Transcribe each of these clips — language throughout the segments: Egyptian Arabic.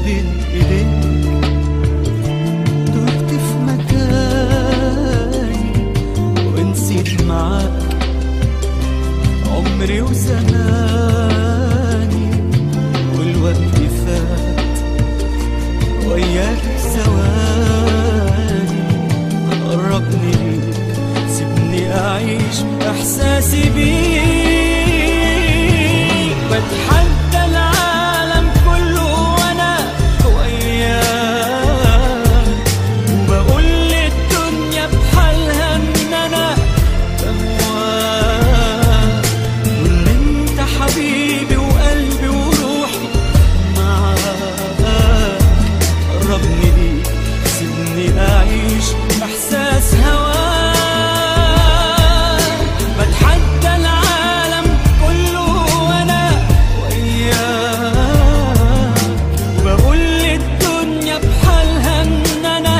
بين ايديك تهت في مكاني ونسيت معاك عمري وزماني والوقت فات وياك ثواني قربني ليك سيبني أعيش إحساسي بيك بتحدى العالم كله وأنا وياك وبقول للدنيا بحالها إن أنا بهواك وإن أنت حبيبي وقلبي وروحي معاك قربني ليك سيبني أعيش إحساس هواك بتحدى العالم كله وأنا وياك وبقول للدنيا بحالها إن أنا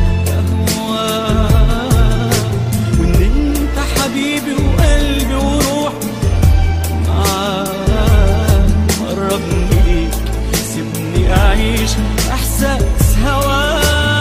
بهواك وإن أنت حبيبي وقلبي وروحي معاك قربني ليك سيبني أعيش إحساس هواك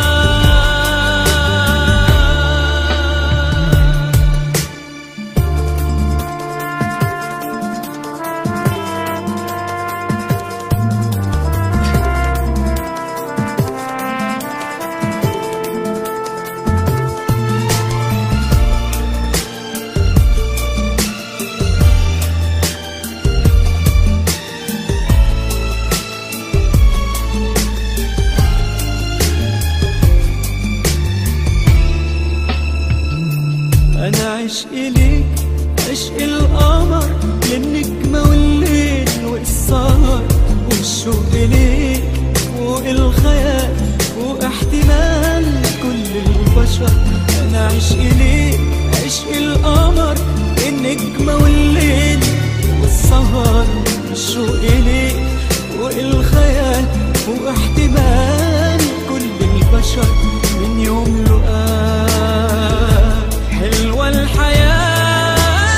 أنا عشق ليك عشق القمر للنجمة والليل والسهر والشوق ليك فوق الخيال فوق احتمال كل البشر أنا عشق ليك عشق القمر النجمة والليل والسهر والشوق ليك فوق الخيال فوق احتمال كل البشر من يوم لقاك حلوة الحياة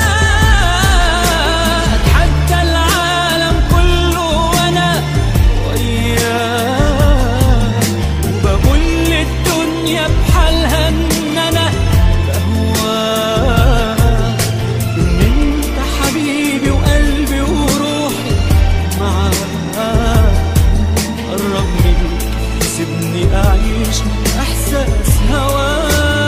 أتحدى العالم كله وأنا وياك وبقول للدنيا بحالها إن أنا بهواك إن أنت حبيبي وقلبي وروحي معاك قربني ليك سيبني أعيش إحساس هواك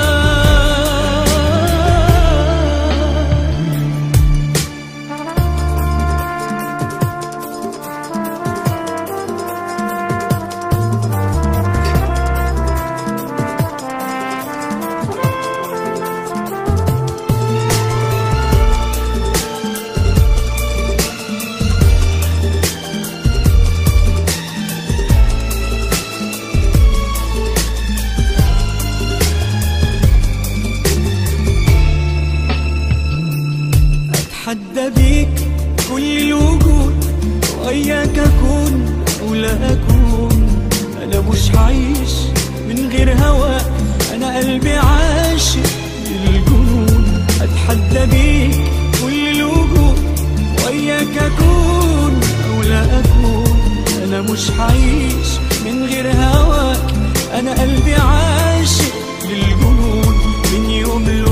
أتحدى بيك كل الوجود وإياك أكون ولا أكون أنا مش هعيش من غير هواك أنا قلبي عاشق للجنون أتحدى بيك كل الوجود وإياك أكون أو لا أكون أنا مش هعيش من غير هواك أنا قلبي عاشق للجنون من يوم